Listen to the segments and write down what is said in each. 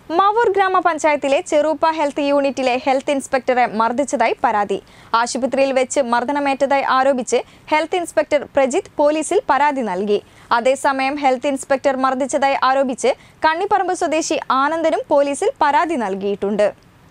മാവൂർ ഗ്രാമപഞ്ചായത്തിലെ ചെറുപ്പ ഹെൽത്ത് യൂണിറ്റിലെ ഹെൽത്ത് ഇൻസ്പെക്ടറെ മർദ്ദിച്ചതായി പരാതി ആശുപത്രിയിൽ വെച്ച് മർദ്ദനമേറ്റതായി ആരോപിച്ച് ഹെൽത്ത് ഇൻസ്പെക്ടർ പ്രജിത്ത് പോലീസിൽ പരാതി നൽകി അതേസമയം ഹെൽത്ത് ഇൻസ്പെക്ടർ മർദ്ദിച്ചതായി ആരോപിച്ച് കണ്ണിപ്പറമ്പ് സ്വദേശി ആനന്ദനും പോലീസിൽ പരാതി നൽകിയിട്ടുണ്ട്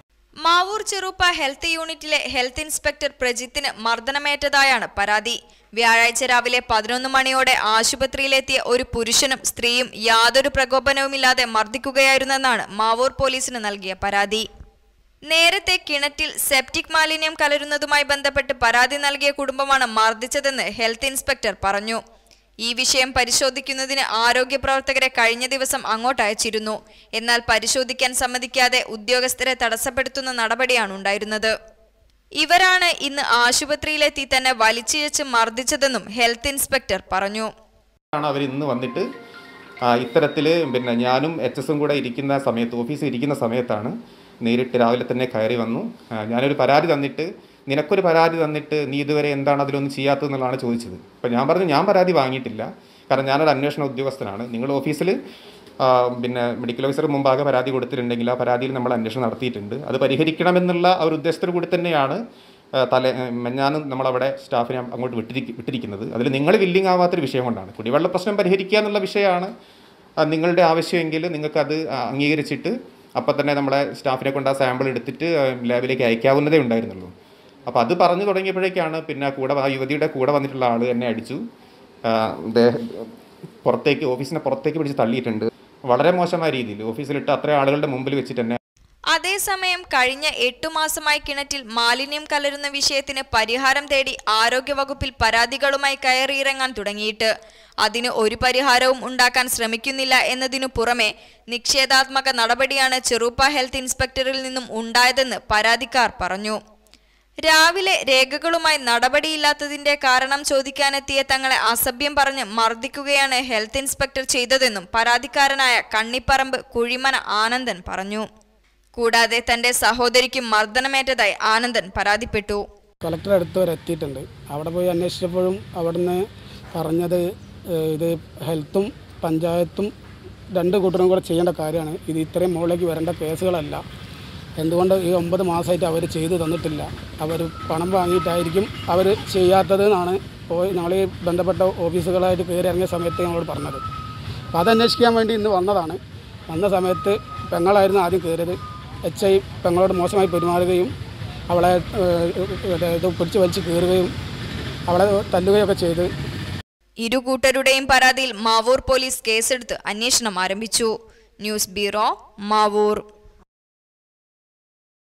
മാവൂർ ചെറുപ്പ ഹെൽത്ത് യൂണിറ്റിലെ ഹെൽത്ത് ഇൻസ്പെക്ടർ പ്രജിത്തിന് മർദ്ദനമേറ്റതായാണ് പരാതി വ്യാഴാഴ്ച രാവിലെ പതിനൊന്ന് മണിയോടെ ആശുപത്രിയിലെത്തിയ ഒരു പുരുഷനും സ്ത്രീയും യാതൊരു പ്രകോപനവുമില്ലാതെ മർദ്ദിക്കുകയായിരുന്നെന്നാണ് മാവൂർ പോലീസിന് നൽകിയ പരാതി നേരത്തെ കിണറ്റിൽ സെപ്റ്റിക് മാലിന്യം കലരുന്നതുമായി ബന്ധപ്പെട്ട് പരാതി നൽകിയ കുടുംബമാണ് മർദ്ദിച്ചതെന്ന് ഹെൽത്ത് ഇൻസ്പെക്ടർ പറഞ്ഞു ഈ വിഷയം പരിശോധിക്കുന്നതിന് ആരോഗ്യ പ്രവർത്തകരെ കഴിഞ്ഞ ദിവസം അങ്ങോട്ട് അയച്ചിരുന്നു എന്നാൽ പരിശോധിക്കാൻ സമ്മതിക്കാതെ ഉദ്യോഗസ്ഥരെ തടസ്സപ്പെടുത്തുന്ന നടപടിയാണ് ഉണ്ടായിരുന്നത് ഇവരാണ് ഇന്ന് ആശുപത്രിയിലെത്തി തന്നെ വലിച്ചിഴച്ച് മർദ്ദിച്ചതെന്നും ഹെൽത്ത് ഇൻസ്പെക്ടർ പറഞ്ഞു ആണ് അവർ ഇന്ന് വന്നിട്ട് ഇത്തരത്തിൽ പിന്നെ ഞാനും എച്ച് എസും കൂടെ ഇരിക്കുന്ന സമയത്ത് ഓഫീസിൽ ഇരിക്കുന്ന സമയത്താണ് നേരിട്ട് രാവിലെ തന്നെ കയറി വന്നു ആ, ഞാനൊരു പരാതി തന്നിട്ട് നിനക്കൊരു പരാതി തന്നിട്ട് നീ ഇതുവരെ എന്താണ് അതിലൊന്നും ചെയ്യാത്തതെന്നുള്ളതാണ് ചോദിച്ചത് അപ്പോൾ ഞാൻ പറഞ്ഞു ഞാൻ പരാതി വാങ്ങിയിട്ടില്ല കാരണം ഞാനൊരു അന്വേഷണ ഉദ്യോഗസ്ഥനാണ് നിങ്ങൾ ഓഫീസിൽ ആ, പിന്നെ മെഡിക്കൽ ഓഫീസർ മുമ്പാകെ പരാതി കൊടുത്തിട്ടുണ്ടെങ്കിൽ ആ പരാതിയിൽ നമ്മൾ അന്വേഷണം നടത്തിയിട്ടുണ്ട് അത് പരിഹരിക്കണമെന്നുള്ള ആ ഒരു ഉദ്ദേശത്തോടു കൂടി തന്നെയാണ് ആ, തലേ മെഞ്ഞാനും നമ്മളവിടെ സ്റ്റാഫിനെ അങ്ങോട്ട് വിട്ടിരിക്ക വിട്ടിരിക്കുന്നത് അതിൽ നിങ്ങൾ വില്ലിങ് ആവാത്തൊരു വിഷയം കൊണ്ടാണ് കുടിവെള്ള പ്രശ്നം പരിഹരിക്കുക എന്നുള്ള വിഷയമാണ് ആ, നിങ്ങളുടെ ആവശ്യമെങ്കിൽ നിങ്ങൾക്കത് ആ, അംഗീകരിച്ചിട്ട് അപ്പം തന്നെ നമ്മളെ സ്റ്റാഫിനെ കൊണ്ട് ആ സാമ്പിൾ എടുത്തിട്ട് ആ, ലാബിലേക്ക് അയക്കാവുന്നതേ ഉണ്ടായിരുന്നുള്ളൂ അപ്പോൾ അത് പറഞ്ഞു തുടങ്ങിയപ്പോഴേക്കാണ് പിന്നെ കൂടെ ആ യുവതിയുടെ കൂടെ വന്നിട്ടുള്ള ആൾ എന്നെ അടിച്ചു ആ, ദേ- പുറത്തേക്ക് ഓഫീസിനെ പുറത്തേക്ക് പിടിച്ച് തള്ളിയിട്ടുണ്ട് വളരെ മോശമായ രീതിയിൽ ഓഫീസിലിട്ട് അത്രയും ആളുകളുടെ മുമ്പിൽ വെച്ചിട്ട് തന്നെ അതേസമയം കഴിഞ്ഞ എട്ടു മാസമായി കിണറ്റിൽ മാലിന്യം കലരുന്ന വിഷയത്തിന് പരിഹാരം തേടി ആരോഗ്യവകുപ്പിൽ പരാതികളുമായി കയറിയിറങ്ങാൻ തുടങ്ങിയിട്ട് അതിന് ഒരു പരിഹാരവും ഉണ്ടാക്കാൻ ശ്രമിക്കുന്നില്ല എന്നതിനു പുറമെ നിക്ഷേധാത്മക നടപടിയാണ് ചെറുപ്പ ഹെൽത്ത് ഇൻസ്പെക്ടറിൽ നിന്നും ഉണ്ടായതെന്ന് പരാതിക്കാർ പറഞ്ഞു രാവിലെ രേഖകളുമായി നടപടിയില്ലാത്തതിന്റെ കാരണം ചോദിക്കാനെത്തിയ തങ്ങളെ അസഭ്യം പറഞ്ഞ് മർദ്ദിക്കുകയാണ് ഹെൽത്ത് ഇൻസ്പെക്ടർ ചെയ്തതെന്നും പരാതിക്കാരനായ കണ്ണിപ്പറമ്പ് കുഴിമന ആനന്ദൻ പറഞ്ഞു കൂടാതെ തന്റെ സഹോദരിക്കും മർദ്ദനമേറ്റതായി ആനന്ദൻ പരാതിപ്പെട്ടു കളക്ടർ അടുത്ത് വരെ എത്തിയിട്ടുണ്ട് അവിടെ പോയി അന്വേഷിച്ചപ്പോഴും അവിടുന്ന് പറഞ്ഞത് ഏഹ്, ഇത് ഹെൽത്തും പഞ്ചായത്തും രണ്ട് കൂട്ടരും കൂടെ ചെയ്യേണ്ട കാര്യമാണ് ഇത് ഇത്രയും മുകളിലേക്ക് വരേണ്ട കേസുകളല്ല എന്തുകൊണ്ട് ഈ ഒമ്പത് മാസമായിട്ട് അവർ ചെയ്തു തന്നിട്ടില്ല അവർ പണം വാങ്ങിയിട്ടായിരിക്കും അവർ ചെയ്യാത്തത് എന്നാണ് പോയി ഞങ്ങൾ ഈ ബന്ധപ്പെട്ട ഓഫീസുകളായിട്ട് കയറി ഇറങ്ങിയ സമയത്ത് ഞങ്ങളോട് പറഞ്ഞത് അപ്പോൾ അത് അന്വേഷിക്കാൻ വേണ്ടി ഇന്ന് വന്നതാണ് വന്ന സമയത്ത് പെങ്ങളായിരുന്നു ആദ്യം കയറിയത് എച്ച് ഐ പെങ്ങളോട് മോശമായി പെരുമാറുകയും അവളെ ഏഹ്, ഇത് പിടിച്ച് വലിച്ച് കയറുകയും അവളെ തല്ലുകയൊക്കെ ചെയ്ത് ഇരു കൂട്ടരുടെയും പരാതിയിൽ മാവൂർ പോലീസ് കേസെടുത്ത് അന്വേഷണം ആരംഭിച്ചു ന്യൂസ് ബ്യൂറോ മാവൂർ